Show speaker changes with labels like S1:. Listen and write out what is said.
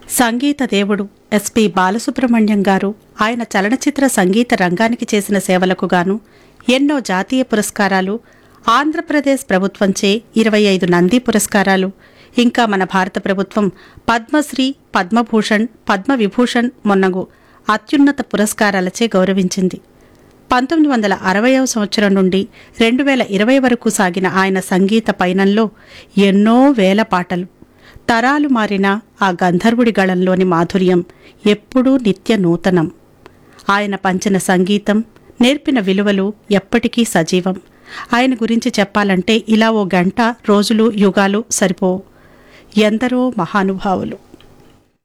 S1: సంగీత దేవుడు ఎస్పి బాలసుబ్రహ్మణ్యం గారు ఆయన చలనచిత్ర సంగీత రంగానికి చేసిన సేవలకు గాను ఎన్నో జాతీయ పురస్కారాలు ఆంధ్రప్రదేశ్ ప్రభుత్వంచే ఇరవై ఐదు నంది పురస్కారాలు ఇంకా మన భారత ప్రభుత్వం పద్మశ్రీ పద్మభూషణ్ పద్మవిభూషణ్ మొన్నగు అత్యున్నత పురస్కారాలచే గౌరవించింది పంతొమ్మిది వందల అరవైవ సంవత్సరం నుండి రెండు వేల ఇరవై వరకు సాగిన ఆయన సంగీత పయనంలో ఎన్నో వేల పాటలు తరాలు మారిన ఆ గంధర్వుడి గళంలోని మాధుర్యం ఎప్పుడూ నిత్య నూతనం ఆయన పంచిన సంగీతం నేర్పిన విలువలు ఎప్పటికీ సజీవం ఆయన గురించి చెప్పాలంటే ఇలా ఓ గంట రోజులు యుగాలు సరిపోవు ఎందరో మహానుభావులు